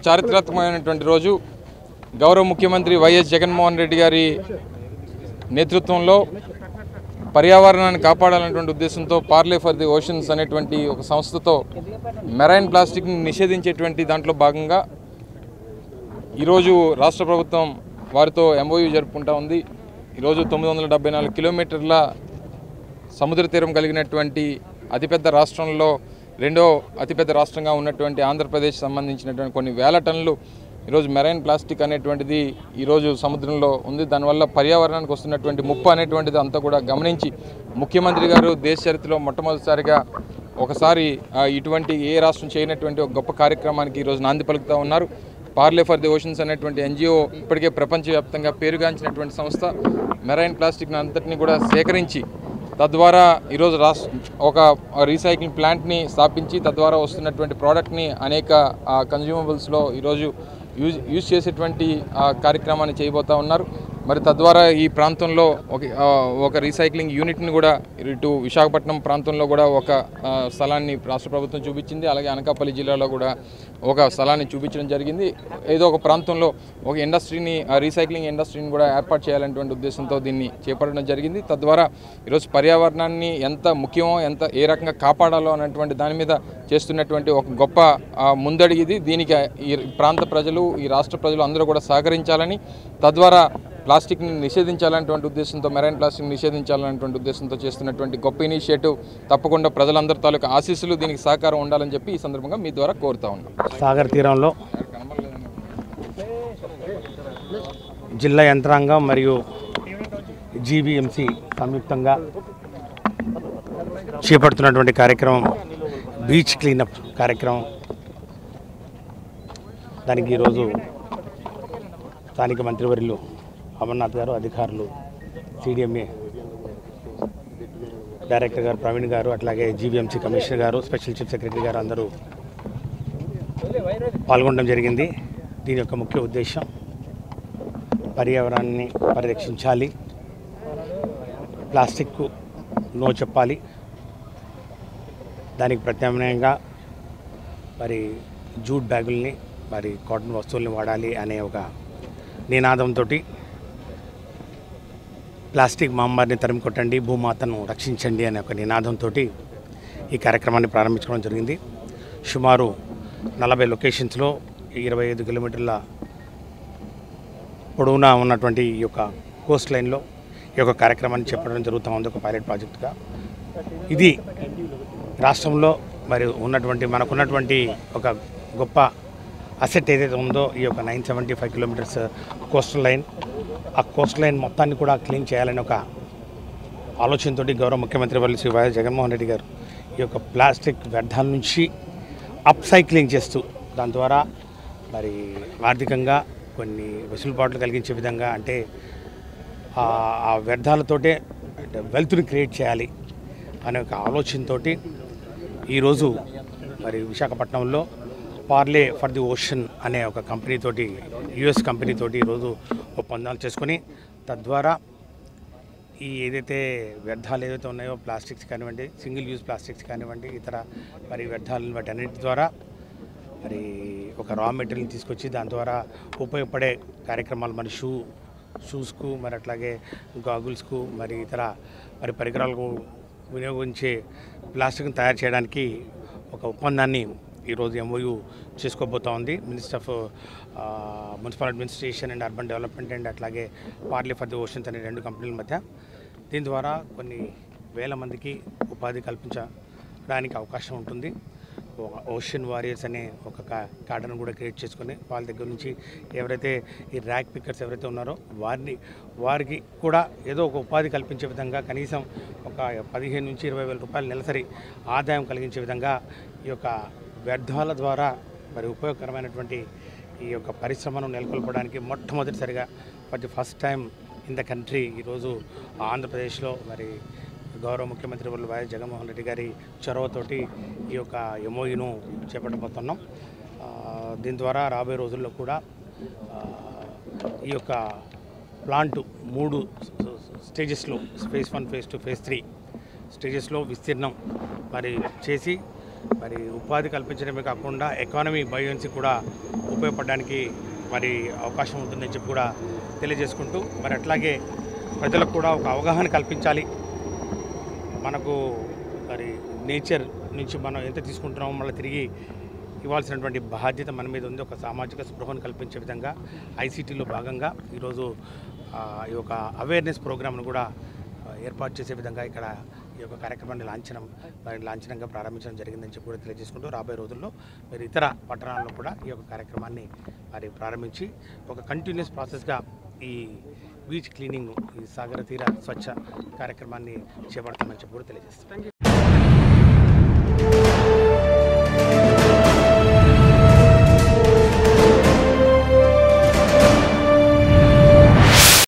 చారిత్రాత్మకమైనటువంటి రోజు గౌరవ ముఖ్యమంత్రి వైఎస్ జగన్మోహన్ రెడ్డి గారి నేతృత్వంలో పర్యావరణాన్ని కాపాడాలనేటువంటి ఉద్దేశంతో పార్లే ఫర్ ది ఓషన్స్ అనేటువంటి ఒక సంస్థతో మెరైన్ ప్లాస్టిక్ని నిషేధించేటువంటి దాంట్లో భాగంగా ఈరోజు రాష్ట్ర ప్రభుత్వం వారితో ఎంఓయూ జరుపుకుంటా ఉంది ఈరోజు తొమ్మిది వందల డెబ్బై నాలుగు కిలోమీటర్ల సముద్ర తీరం కలిగినటువంటి అతిపెద్ద రాష్ట్రంలో రెండో అతిపెద్ద రాష్ట్రంగా ఉన్నటువంటి ఆంధ్రప్రదేశ్ సంబంధించినటువంటి కొన్ని వేల టన్నులు ఈరోజు మెరైన్ ప్లాస్టిక్ అనేటువంటిది ఈరోజు సముద్రంలో ఉంది దానివల్ల పర్యావరణానికి వస్తున్నటువంటి ముప్పు అనేటువంటిది అంతా కూడా గమనించి ముఖ్యమంత్రి గారు దేశ చరిత్రలో మొట్టమొదటిసారిగా ఒకసారి ఆ, ఇటువంటి ఏ రాష్ట్రం చేయనటువంటి ఒక గొప్ప కార్యక్రమానికి ఈరోజు నాంది పలుకుతూ ఉన్నారు పార్లే ఫర్ ది ఓషన్స్ అనేటువంటి ఎన్జిఓ ఇప్పటికే ప్రపంచవ్యాప్తంగా పేరుగాంచినటువంటి సంస్థ మెరైన్ ప్లాస్టిక్ అంతటిని కూడా సేకరించి తద్వారా ఈరోజు రాష్ట్ర ఒక రీసైక్లింగ్ ప్లాంట్ని స్థాపించి తద్వారా వస్తున్నటువంటి ప్రోడక్ట్ని అనేక కన్జ్యూమబుల్స్లో ఈరోజు యూజ్ యూజ్ చేసేటువంటి ఆ, కార్యక్రమాన్ని చేయబోతా ఉన్నారు మరి తద్వారా ఈ ప్రాంతంలో ఒక ఆ, ఒక రీసైక్లింగ్ యూనిట్ని కూడా ఇటు విశాఖపట్నం ప్రాంతంలో కూడా ఒక ఆ, స్థలాన్ని రాష్ట్ర ప్రభుత్వం చూపించింది అలాగే అనకాపల్లి జిల్లాలో కూడా ఒక స్థలాన్ని చూపించడం జరిగింది ఏదో ఒక ప్రాంతంలో ఒక ఇండస్ట్రీని ఆ రీసైక్లింగ్ ఇండస్ట్రీని కూడా ఏర్పాటు చేయాలనేటువంటి ఉద్దేశంతో దీన్ని చేపట్టడం జరిగింది తద్వారా ఈరోజు పర్యావరణాన్ని ఎంత ముఖ్యమో ఎంత ఏ రకంగా కాపాడాలో అనేటువంటి దాని మీద చేస్తున్నటువంటి ఒక గొప్ప ఆ, ముందడుగు ఇది దీనికి ఈ ప్రాంత ప్రజలు ఈ రాష్ట్ర ప్రజలు అందరూ కూడా సహకరించాలని తద్వారా ప్లాస్టిక్ని నిషేధించాలనేటువంటి ఉద్దేశంతో మెరైన్ ప్లాస్టిక్ నిషేధించాలనేటువంటి ఉద్దేశంతో చేస్తున్నటువంటి గొప్ప ఇనిషియేటివ్ తప్పకుండా ప్రజలందరి తాలూకు ఆశీస్సులు దీనికి సహకారం ఉండాలని చెప్పి ఈ సందర్భంగా మీ ద్వారా కోరుతా ఉన్నాం సాగర్ తీరంలో జిల్లా యంత్రాంగం మరియు జీబీఎంసీ సంయుక్తంగా చేపడుతున్నటువంటి కార్యక్రమం బీచ్ క్లీనప్ కార్యక్రమం దానికి ఈరోజు స్థానిక మంత్రివర్యులు అమర్నాథ్ గారు అధికారులు సిడిఎంఏ డైరెక్టర్ గారు ప్రవీణ్ గారు అట్లాగే జీబీఎంసీ కమిషనర్ గారు స్పెషల్ చీఫ్ సెక్రటరీ గారు అందరూ పాల్గొనడం జరిగింది దీని యొక్క ముఖ్య ఉద్దేశం పర్యావరణాన్ని పరిరక్షించాలి ప్లాస్టిక్ నో చెప్పాలి దానికి ప్రత్యామ్నాయంగా మరి జూట్ బ్యాగుల్ని మరి కాటన్ వస్తువుల్ని వాడాలి అనే ఒక నినాదంతో ప్లాస్టిక్ మహమ్మారిని తరిమి కొట్టండి భూమాతను రక్షించండి అనే ఒక నినాదంతో ఈ కార్యక్రమాన్ని ప్రారంభించడం జరిగింది సుమారు నలభై లొకేషన్స్లో ఇరవై ఐదు కిలోమీటర్ల పొడవునా ఉన్నటువంటి ఈ యొక్క కోస్ట్ లైన్లో ఈ యొక్క కార్యక్రమాన్ని చెప్పడం జరుగుతూ ఉంది ఒక పైలట్ ప్రాజెక్టుగా ఇది రాష్ట్రంలో మరి ఉన్నటువంటి మనకున్నటువంటి ఒక గొప్ప అసెట్ ఏదైతే ఉందో ఈ యొక్క nine seventy five kilometres coastal line ఆ కోస్ట్ లైన్ మొత్తాన్ని కూడా క్లీన్ చేయాలని ఒక ఆలోచనతో గౌరవ ముఖ్యమంత్రి వర్యులు శ్రీ వైఎస్ జగన్మోహన్ రెడ్డి గారు ఈ యొక్క ప్లాస్టిక్ వ్యర్థాల నుంచి అప్సైక్లింగ్ చేస్తూ దాని ద్వారా మరి ఆర్థికంగా కొన్ని వెసులుబాట్లు కలిగించే విధంగా అంటే ఆ- ఆ వ్యర్థాలతోటే అంటే వెల్త్ని క్రియేట్ చేయాలి అనే ఒక ఆలోచనతోటి ఈరోజు మరి విశాఖపట్నంలో పార్లే ఫర్ ది ఓషన్ అనే ఒక కంపెనీతోటి యుఎస్ కంపెనీతోటి ఈరోజు ఒప్పందాలు చేసుకొని తద్వారా ఈ ఏదైతే వ్యర్థాలు ఏదైతే ఉన్నాయో ప్లాస్టిక్స్ కానివ్వండి సింగిల్ యూజ్ ప్లాస్టిక్స్ కానివ్వండి ఇతర మరి వ్యర్థాలను వాటి అన్నిటి ద్వారా మరి ఒక రా మెటీరియల్ తీసుకొచ్చి దాని ద్వారా ఉపయోగపడే కార్యక్రమాలు మరి షూ షూస్కు మరి అట్లాగే గాగుల్స్కు మరి ఇతర మరి పరికరాలకు వినియోగించే ప్లాస్టిక్ని తయారు చేయడానికి ఒక ఒప్పందాన్ని ఈరోజు ఎంఓయూ చేసుకోబోతా ఉంది minister of municipal administration and urban development and అట్లాగే పార్లీ ఫర్ ది ఓషన్స్ అనే రెండు కంపెనీల మధ్య దీని ద్వారా కొన్ని వేల మందికి ఉపాధి కల్పించడానికి అవకాశం ఉంటుంది ఒక ఓషన్ వారియర్స్ అనే ఒక కా కార్డును కూడా క్రియేట్ చేసుకొని వాళ్ళ దగ్గర నుంచి ఎవరైతే ఈ ర్యాక్ పిక్కర్స్ ఎవరైతే ఉన్నారో వారిని వారికి కూడా ఏదో ఒక ఉపాధి కల్పించే విధంగా కనీసం ఒక పదిహేను నుంచి ఇరవై వేల రూపాయలు నెలసరి ఆదాయం కలిగించే విధంగా ఈ యొక్క వ్యర్థాల ద్వారా మరి ఉపయోగకరమైనటువంటి ఈ యొక్క పరిశ్రమను నెలకొల్పడానికి మొట్టమొదటిసారిగా for the first time in the country ఈరోజు ఆంధ్రప్రదేశ్లో మరి గౌరవ ముఖ్యమంత్రి వర్యులు వైఎస్ జగన్మోహన్ రెడ్డి గారి చొరవతోటి ఈ యొక్క ఎంఓయూను చేపట్టబోతున్నాం ఆ, దీని ద్వారా రాబోయే రోజుల్లో కూడా ఆ, ఈ యొక్క ప్లాంట్ మూడు స్టేజెస్లో phase one phase two phase three స్టేజెస్లో విస్తీర్ణం మరి చేసి మరి ఉపాధి కల్పించడమే కాకుండా ఎకానమీ బయోన్సీ కూడా ఉపయోగపడడానికి మరి అవకాశం ఉంటుందని చెప్పి కూడా తెలియజేసుకుంటూ మరి అట్లాగే ప్రజలకు కూడా ఒక అవగాహన కల్పించాలి మనకు మరి నేచర్ నుంచి మనం ఎంత తీసుకుంటున్నామో మళ్ళీ తిరిగి ఇవ్వాల్సినటువంటి బాధ్యత మన మీద ఉంది ఒక సామాజిక స్పృహను కల్పించే విధంగా ఐసీటీలో భాగంగా ఈరోజు ఆ, ఈ యొక్క అవేర్నెస్ ప్రోగ్రామ్ను కూడా ఆ, ఏర్పాటు చేసే విధంగా ఇక్కడ ఈ యొక్క కార్యక్రమాన్ని లాంఛనం మరి లాంఛనంగా ప్రారంభించడం జరిగిందని చెప్పి కూడా తెలియజేసుకుంటూ రాబోయే రోజుల్లో మరి ఇతర పట్టణాల్లో కూడా ఈ యొక్క కార్యక్రమాన్ని మరి ప్రారంభించి ఒక కంటిన్యూస్ ప్రాసెస్గా ఈ బీచ్ క్లీనింగ్ ఈ సాగర తీర స్వచ్ఛ కార్యక్రమాన్ని చేపడతామని చెప్పి కూడా తెలియజేస్తాం